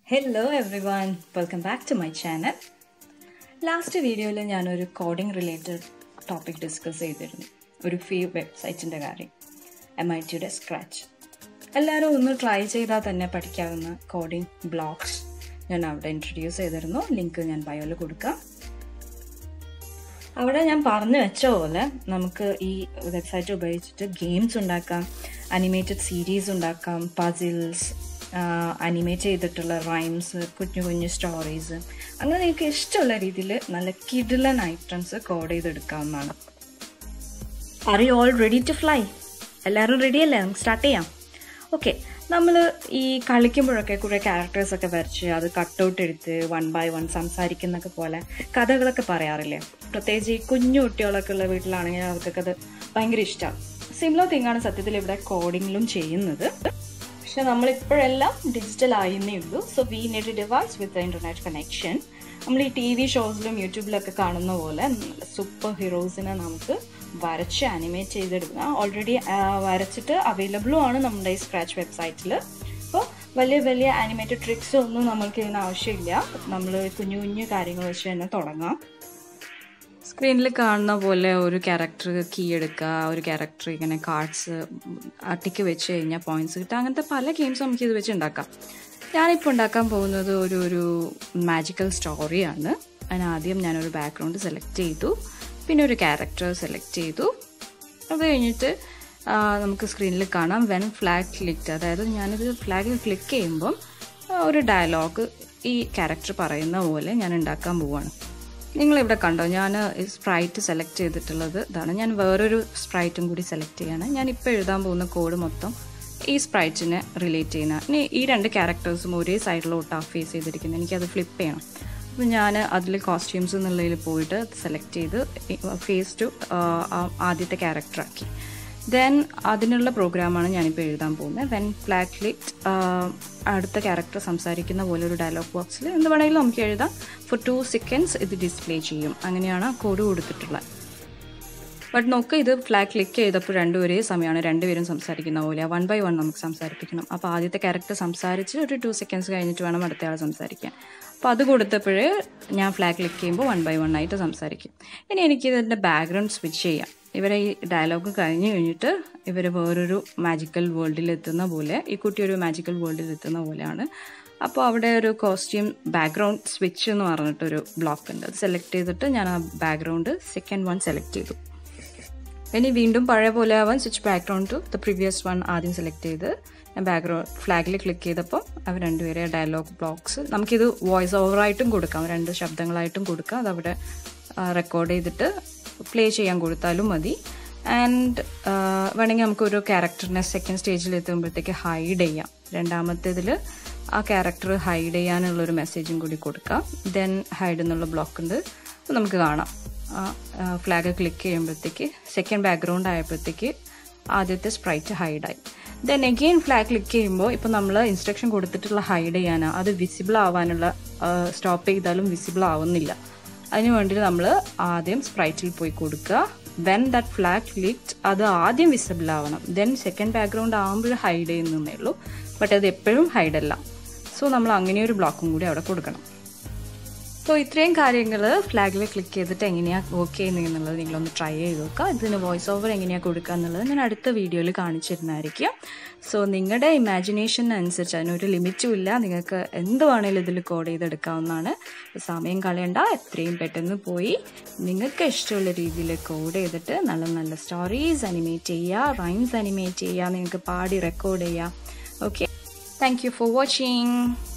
hello everyone welcome back to my channel last വീഡിയോയിൽ ഞാനൊരു coding related topic discuss ചെയ്തിരുന്നു ഒരു ഫീ വെബ്സൈറ്റിൻ്റെ കാര്യം എം ഐ ടിയുടെ സ്ക്രാച്ച് എല്ലാവരും ഒന്ന് ട്രൈ ചെയ്താൽ തന്നെ പഠിക്കാവുന്ന കോഡിംഗ് ബ്ലോഗ്സ് ഞാൻ അവിടെ ഇൻട്രൊഡ്യൂസ് ചെയ്തിരുന്നു ലിങ്ക് ഞാൻ ബയോയിൽ കൊടുക്കാം അവിടെ ഞാൻ പറഞ്ഞു വെച്ച പോലെ നമുക്ക് ഈ വെബ്സൈറ്റ് ഉപയോഗിച്ചിട്ട് ഗെയിംസ് ഉണ്ടാക്കാം അനിമേറ്റഡ് സീരീസ് ഉണ്ടാക്കാം പസിൽസ് അനിമേറ്റ് ചെയ്തിട്ടുള്ള റൈംസ് കുഞ്ഞു കുഞ്ഞു സ്റ്റോറീസ് അങ്ങനെ നിങ്ങൾക്ക് ഇഷ്ടമുള്ള രീതിയിൽ നല്ല കിഡിലൻ ഐറ്റംസ് കോഡ് ചെയ്തെടുക്കാവുന്നതാണ് are you all ready to fly എല്ലാവരും റെഡി അല്ലേ നമുക്ക് സ്റ്റാർട്ട് ചെയ്യാം ഓക്കെ നമ്മൾ ഈ കളിക്കുമ്പോഴൊക്കെ കുറേ ക്യാരക്ടേഴ്സൊക്കെ വരച്ച് അത് കട്ടൗട്ട് എടുത്ത് വൺ ബൈ വൺ സംസാരിക്കുന്നൊക്കെ പോലെ കഥകളൊക്കെ പറയാറില്ലേ പ്രത്യേകിച്ച് ഈ കുഞ്ഞു കുട്ടികളൊക്കെ ഉള്ള വീട്ടിലാണെങ്കിൽ അവർക്കൊക്കെ അത് ഭയങ്കര ഇഷ്ടമാണ് സിമിലർ തിങ്ങാണ് സത്യത്തിൽ ഇവിടെ കോഡിങ്ങിലും ചെയ്യുന്നത് പക്ഷെ നമ്മൾ ഇപ്പോഴെല്ലാം ഡിജിറ്റൽ ആയിരുന്നേ ഉള്ളൂ so we need device with internet connection നമ്മൾ ഈ ടി വി ഷോസിലും യൂട്യൂബിലൊക്കെ കാണുന്ന പോലെ സൂപ്പർ ഹീറോസിനെ നമുക്ക് വരച്ച് അനിമേറ്റ് ചെയ്തെടുക്കുക ഓൾറെഡി വരച്ചിട്ട് അവൈലബിളും ആണ് നമ്മുടെ ഈ സ്ക്രാച്ച് വെബ്സൈറ്റിൽ അപ്പോൾ വലിയ വലിയ ആനിമേറ്റഡ് ട്രിക്സ് ഒന്നും നമ്മൾക്ക് ഇതിന് ആവശ്യമില്ല നമ്മൾ കുഞ്ഞു കുഞ്ഞു കാര്യങ്ങൾ വെച്ച് തന്നെ തുടങ്ങാം സ്ക്രീനിൽ കാണുന്ന പോലെ ഒരു ക്യാരക്ടർ കീ എടുക്കുക ഒരു ക്യാരക്ടർ ഇങ്ങനെ കാർഡ്സ് അട്ടിക്ക് വെച്ച് കഴിഞ്ഞാൽ പോയിന്റ്സ് കിട്ടുക അങ്ങനത്തെ പല ഗെയിംസും നമുക്ക് ഇത് വെച്ച് ഉണ്ടാക്കാം ഞാനിപ്പോൾ ഉണ്ടാക്കാൻ പോകുന്നത് ഒരു ഒരു മാജിക്കൽ സ്റ്റോറിയാണ് അതിന് ആദ്യം ഞാനൊരു ബാക്ക്ഗ്രൗണ്ട് സെലക്ട് ചെയ്തു പിന്നെ ഒരു ക്യാരക്ടർ സെലക്ട് ചെയ്തു അത് കഴിഞ്ഞിട്ട് നമുക്ക് സ്ക്രീനിൽ കാണാം വെൻ ഫ്ലാഗ് ക്ലിക്ക് അതായത് ഞാനിത് ഫ്ലാഗിൽ ക്ലിക്ക് ചെയ്യുമ്പം ഒരു ഡയലോഗ് ഈ ക്യാരക്ടർ പറയുന്ന പോലെ ഞാൻ ഉണ്ടാക്കാൻ പോവാണ് നിങ്ങളിവിടെ കണ്ടോ ഞാൻ സ്പ്രൈറ്റ് സെലക്ട് ചെയ്തിട്ടുള്ളത് ഇതാണ് ഞാൻ വേറൊരു സ്പ്രൈറ്റും കൂടി സെലക്ട് ചെയ്യാണ് ഞാൻ ഇപ്പോൾ എഴുതാൻ പോകുന്ന കോഡ് മൊത്തം ഈ സ്പ്രൈറ്റിനെ റിലേറ്റ് ചെയ്യുന്ന ഇനി ഈ രണ്ട് ക്യാരക്ടേഴ്സും ഒരേ സൈഡിലോട്ടാണ് ഫേസ് ചെയ്തിരിക്കുന്നത് എനിക്കത് ഫ്ലിപ്പ് ചെയ്യണം അപ്പോൾ ഞാൻ അതിൽ കോസ്റ്റ്യൂംസ് എന്നുള്ളതിൽ പോയിട്ട് സെലക്ട് ചെയ്ത് ഫേസ് ടു ആദ്യത്തെ ക്യാരക്ടറാക്കി ദെൻ അതിനുള്ള പ്രോഗ്രാമാണ് ഞാനിപ്പോൾ എഴുതാൻ പോകുന്നത് വെൻ ഫ്ലാഗ് ക്ലിക്ക് അടുത്ത ക്യാരക്ടർ സംസാരിക്കുന്ന പോലെ ഒരു ഡയലോഗ് ബോക്സിൽ എന്ത് വേണമെങ്കിലും നമുക്ക് എഴുതാം ഫോർ ടു സെക്കൻഡ്സ് ഇത് ഡിസ്പ്ലേ ചെയ്യും അങ്ങനെയാണ് കോഡ് കൊടുത്തിട്ടുള്ളത് ബട്ട് നോക്ക് ഇത് ഫ്ലാഗ് ക്ലിക്ക് ചെയ്തപ്പോൾ രണ്ടും ഒരേ സമയമാണ് രണ്ടുപേരും സംസാരിക്കുന്ന പോലെ വൺ ബൈ വൺ നമുക്ക് സംസാരിപ്പിക്കണം അപ്പോൾ ആദ്യത്തെ ക്യാരക്ടർ സംസാരിച്ച് ഒരു ടു സെക്കൻഡ്സ് കഴിഞ്ഞിട്ട് വേണം അടുത്ത ആൾ സംസാരിക്കാൻ അപ്പോൾ അത് കൊടുത്തപ്പോഴേ ഞാൻ ഫ്ലാഗ് ക്ലിക്ക് ചെയ്യുമ്പോൾ വൺ ബൈ വൺ ആയിട്ട് സംസാരിക്കും ഇനി എനിക്ക് ഇതിൻ്റെ ബാക്ക്ഗ്രൗണ്ട് സ്വിച്ച് ചെയ്യാം ഇവരെ ഈ ഡയലോഗ് കഴിഞ്ഞ് കഴിഞ്ഞിട്ട് ഇവർ വേറൊരു മാജിക്കൽ വേൾഡിൽ എത്തുന്ന പോലെ ഈ കുട്ടി ഒരു മാജിക്കൽ വേൾഡിൽ എത്തുന്ന പോലെയാണ് അപ്പോൾ അവിടെ ഒരു കോസ്റ്റ്യൂം ബാക്ക്ഗ്രൗണ്ട് സ്വിച്ച് എന്ന് പറഞ്ഞിട്ടൊരു ബ്ലോക്ക് ഉണ്ട് അത് സെലക്ട് ചെയ്തിട്ട് ഞാൻ ആ ബാക്ക്ഗ്രൗണ്ട് സെക്കൻഡ് വൺ സെലക്ട് ചെയ്തു ഇനി വീണ്ടും പഴയ പോലെ ആവാൻ switch background to the previous one ആദ്യം സെലക്ട് ചെയ്ത് ഞാൻ ബാക്ക്ഗ്രൗണ്ട് ഫ്ലാഗിൽ ക്ലിക്ക് ചെയ്തപ്പോൾ അവർ രണ്ടുപേരെ ഡയലോഗ് ബ്ലോക്സ് നമുക്കിത് വോയിസ് ഓവറായിട്ടും കൊടുക്കാം രണ്ട് ശബ്ദങ്ങളായിട്ടും കൊടുക്കാം അതവിടെ റെക്കോർഡ് ചെയ്തിട്ട് പ്ലേ ചെയ്യാൻ കൊടുത്താലും മതി ആൻഡ് വേണമെങ്കിൽ നമുക്ക് ഒരു ക്യാരക്ടറിനെ സെക്കൻഡ് സ്റ്റേജിൽ എത്തുമ്പോഴത്തേക്ക് ഹൈഡ് ചെയ്യാം രണ്ടാമത്തേതിൽ ആ ക്യാരക്ടർ ഹൈഡ് ചെയ്യാനുള്ളൊരു മെസ്സേജും കൂടി കൊടുക്കാം ദെൻ ഹൈഡ് എന്നുള്ള ബ്ലോക്ക് ഉണ്ട് അപ്പോൾ നമുക്ക് കാണാം ഫ്ലാഗ് ക്ലിക്ക് ചെയ്യുമ്പോഴത്തേക്ക് സെക്കൻഡ് ബാക്ക്ഗ്രൗണ്ട് ആയപ്പോഴത്തേക്ക് ആദ്യത്തെ സ്പ്രൈറ്റ് ഹൈഡായി ദെൻ എഗെയിൻ ഫ്ലാഗ് ക്ലിക്ക് ചെയ്യുമ്പോൾ ഇപ്പോൾ നമ്മൾ ഇൻസ്ട്രക്ഷൻ കൊടുത്തിട്ടുള്ള ഹൈഡ് ചെയ്യാനാണ് അത് വിസിബിൾ ആവാനുള്ള സ്റ്റോപ്പ് ചെയ്താലും വിസിബിൾ ആവുന്നില്ല അതിന് വേണ്ടിയിട്ട് നമ്മൾ ആദ്യം സ്പ്രൈറ്റിൽ പോയി കൊടുക്കുക വെൻ ദാറ്റ് ഫ്ലാഗ് ക്ലിക്ഡ് അത് ആദ്യം വിസിബിൾ ആവണം ദെൻ സെക്കൻഡ് ബാക്ക്ഗ്രൗണ്ട് ആകുമ്പോൾ ഹൈഡ് ചെയ്യുന്നേ ഉള്ളൂ ബട്ട് അത് എപ്പോഴും ഹൈഡല്ല സോ നമ്മൾ അങ്ങനെ ഒരു ബ്ലോക്കും കൂടി അവിടെ കൊടുക്കണം സോ ഇത്രയും കാര്യങ്ങൾ ഫ്ലാഗിൽ ക്ലിക്ക് ചെയ്തിട്ട് എങ്ങനെയാണ് വർക്ക് ചെയ്യുന്നത് എന്നുള്ളത് നിങ്ങളൊന്ന് ട്രൈ ചെയ്ത് നോക്കുക ഇതിന് വോയിസ് ഓവർ എങ്ങനെയാണ് കൊടുക്കുക എന്നുള്ളത് ഞാൻ അടുത്ത വീഡിയോയിൽ കാണിച്ചിരുന്നതായിരിക്കും സോ നിങ്ങളുടെ ഇമാജിനേഷൻ അനുസരിച്ച് അതിനൊരു ലിമിറ്റും ഇല്ല നിങ്ങൾക്ക് എന്ത് വേണേലും ഇതിൽ കോഡ് ചെയ്തെടുക്കാവുന്നതാണ് സമയം കളയണ്ട എത്രയും പെട്ടെന്ന് പോയി നിങ്ങൾക്ക് ഇഷ്ടമുള്ള രീതിയിൽ കോഡ് ചെയ്തിട്ട് നല്ല നല്ല സ്റ്റോറീസ് അനിമേറ്റ് ചെയ്യുക റൈംസ് അനിമേറ്റ് ചെയ്യുക നിങ്ങൾക്ക് പാടി റെക്കോർഡ് ചെയ്യുക okay thank you for watching